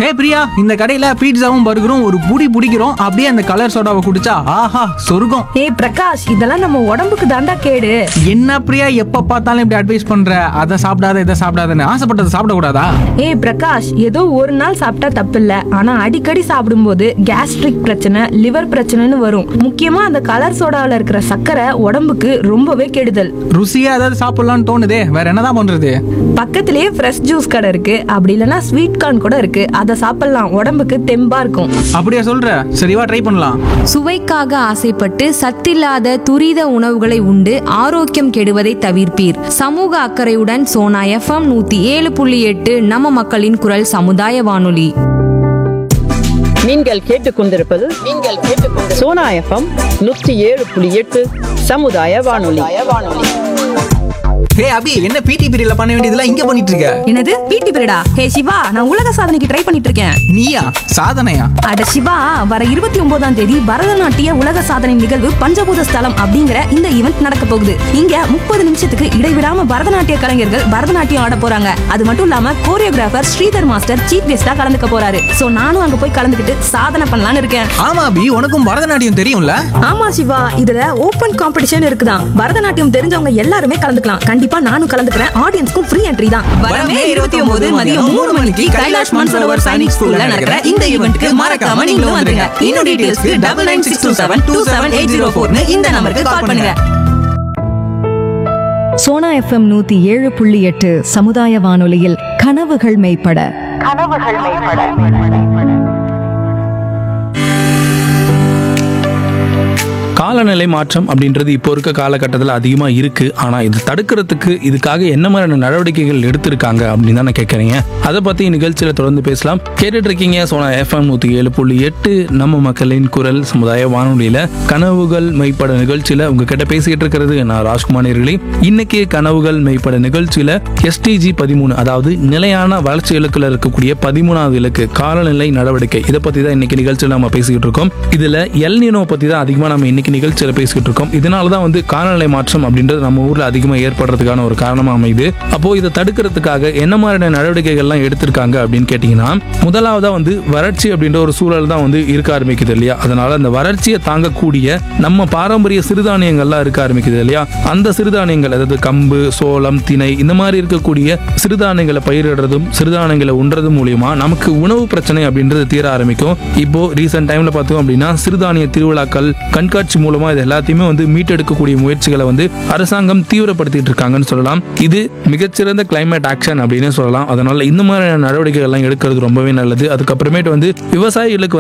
ஹே பிரியா இந்த கடையில பீட்சாவும் பர்கரும் ஒரு புடி பிடிக்கிறோம் அப்படியே அந்த கலர் சோடாவை குடிச்சா ஆஹா சொர்க்கம் ஏய் பிரகாஷ் இதெல்லாம் நம்ம உடம்புக்கு தாண்டா கேடு என்ன பிரியா எப்ப பார்த்தாலும் இப்படி அட்வைஸ் பண்ற அதை சாப்பிடாத இதை சாப்பிடாதன்னு ஆசைப்பட்டதை சாப்பிடக்கூடாதா ஏய் பிரகாஷ் ஏதோ ஒரு நாள் சாப்பிட்டா தப்பில்ல ஆனா அடிக்கடி சாப்பிடும்போது கேஸ்ட்ரிக் பிரச்சனை லிவர் பிரச்சனைன்னு வரும் முக்கியமா அந்த கலர் சோடாவில் இருக்கிற சர்க்கரை உடம்புக்கு ரொம்பவே கெடுதல் ருசியா ஏதாவது சாப்பிடலாம்னு தோணுதே வேற என்னதான் பண்றது பக்கத்திலேயே ஃப்ரெஷ் ஜூஸ் கடை இருக்கு அப்படி இல்லைன்னா ஸ்வீட் கார்ன் கூட இருக்கு அதை சாப்பிடலாம் உடம்புக்கு தெம்பா இருக்கும் அப்படியா சொல்ற சரிவா ட்ரை பண்ணலாம் சுவைக்காக ஆசைப்பட்டு சத்தில்லாத துரித உணவுகளை உண்டு ஆரோக்கியம் கெடுவதை தவிர்ப்பீர் சமூக அக்கறையுடன் சோனா எஃப்எம் நூத்தி ஏழு புள்ளி எட்டு நம்ம மக்களின் குரல் சமுதாய வானொலி நீங்கள் கேட்டுக்கொண்டிருப்பது நீங்கள் கேட்டுக்கொண்டு சோனா எஃப்எம் நூற்றி ஏழு புள்ளி எட்டு சமுதாய வானொலி ஹே அபி என்ன பிடி பீரியட்ல பண்ண வேண்டியதெல்லாம் இங்க பண்ணிட்டு இருக்க என்னது பிடி பீரியடா ஹே சிவா நான் உலக சாதனைக்கு ட்ரை பண்ணிட்டு இருக்கேன் நீயா சாதனையா அட சிவா வர இருபத்தி ஒன்பதாம் தேதி பரதநாட்டிய உலக சாதனை நிகழ்வு பஞ்சபூத ஸ்தலம் அப்படிங்கிற இந்த ஈவெண்ட் நடக்க போகுது இங்க முப்பது நிமிஷத்துக்கு இடைவிடாம பரதநாட்டிய கலைஞர்கள் பரதநாட்டியம் ஆட போறாங்க அது மட்டும் இல்லாம கோரியோகிராஃபர் ஸ்ரீதர் மாஸ்டர் சீஃப் கெஸ்டா கலந்துக்க போறாரு சோ நானும் அங்க போய் கலந்துக்கிட்டு சாதனை பண்ணலாம்னு இருக்கேன் ஆமா அபி உனக்கும் பரதநாட்டியம் தெரியும்ல ஆமா சிவா இதுல ஓபன் காம்படிஷன் இருக்குதான் பரதநாட்டியம் தெரிஞ்சவங்க எல்லாருமே கலந்துக்கலாம் கண்டிப்பா நானும் கலந்துக்கிறேன் ஆடியன்ஸ்க்கும் ஃப்ரீ என்ட்ரி தான் வரமே 29 மதியம் மூணு மணிக்கு கைலாஷ் மான்சரோவர் சைனிக் ஸ்கூல்ல நடக்கிற இந்த ஈவென்ட்க்கு மறக்காம நீங்களும் வந்துருங்க. இன்னும் டீடைல்ஸ்க்கு 99627-27804 னு இந்த நம்பருக்கு கால் பண்ணுங்க. சோனா எஃப்எம் நூத்தி ஏழு புள்ளி எட்டு சமுதாய வானொலியில் கனவுகள் மெய்ப்பட காலநிலை மாற்றம் அப்படின்றது இப்போ இருக்க காலகட்டத்தில் அதிகமாக இருக்கு ஆனால் இது தடுக்கிறதுக்கு இதுக்காக என்ன மாதிரியான நடவடிக்கைகள் எடுத்திருக்காங்க அப்படின்னு தானே கேட்குறீங்க அதை பற்றி நிகழ்ச்சியில் தொடர்ந்து பேசலாம் கேட்டுட்டு இருக்கீங்க சோனா எஃப்எம் நூற்றி ஏழு புள்ளி எட்டு நம்ம மக்களின் குரல் சமுதாய வானொலியில் கனவுகள் மெய்ப்பட நிகழ்ச்சியில் உங்ககிட்ட பேசிக்கிட்டு இருக்கிறது நான் ராஜ்குமார் நேர்களே இன்னைக்கு கனவுகள் மெய்ப்பட நிகழ்ச்சியில் எஸ்டிஜி பதிமூணு அதாவது நிலையான வளர்ச்சி இலக்குல இருக்கக்கூடிய பதிமூணாவது இலக்கு காலநிலை நடவடிக்கை இதை பற்றி தான் இன்னைக்கு நிகழ்ச்சியில் நம்ம பேசிக்கிட்டு இருக்கோம் இதில் எல்னினோ பற்றி தான் அதிகமாக நம்ம இன்னைக்கு நிகழ்ச்சியில் பேசிக்கிட்டு இருக்கோம் இதனால தான் வந்து காலநிலை மாற்றம் அப்படின்றது நம்ம ஊரில் அதிகமாக ஏற்படுறதுக்கான ஒரு காரணமாக அமையுது அப்போ இதை தடுக்கிறதுக்காக என்ன மாதிரியான நடவடிக்கைகள்லாம் எடுத்திருக்காங்க அப்படின்னு கேட்டிங்கன்னா முதலாவதா வந்து வறட்சி அப்படின்ற ஒரு சூழல் தான் வந்து இருக்க ஆரம்பிக்குது இல்லையா அதனால அந்த வறட்சியை தாங்கக்கூடிய நம்ம பாரம்பரிய சிறுதானியங்கள்லாம் இருக்க ஆரம்பிக்குது இல்லையா அந்த சிறுதானியங்கள் அதாவது கம்பு சோளம் திணை இந்த மாதிரி இருக்கக்கூடிய சிறுதானியங்களை பயிரிடுறதும் சிறுதானியங்களை உண்றதும் மூலியமா நமக்கு உணவு பிரச்சனை அப்படின்றது தீர ஆரம்பிக்கும் இப்போ ரீசெண்ட் டைம்ல பார்த்தோம் அப்படின்னா சிறுதானிய திருவிழாக்கள் கண்காட்சி மூலமா இது எல்லாத்தையுமே வந்து மீட்டெடுக்கக்கூடிய முயற்சிகளை வந்து அரசாங்கம் தீவிரப்படுத்திட்டு இருக்காங்கன்னு சொல்லலாம் இது மிகச்சிறந்த கிளைமேட் ஆக்ஷன் அப்படின்னு சொல்லலாம் அதனால இந்த மாதிரியான நடவடிக்கைகள் எல்லாம் எடுக்கிறது ரொம்பவே நல்லது அதுக்கப்புறமேட்டு வந்து விவசாயிகளுக்கு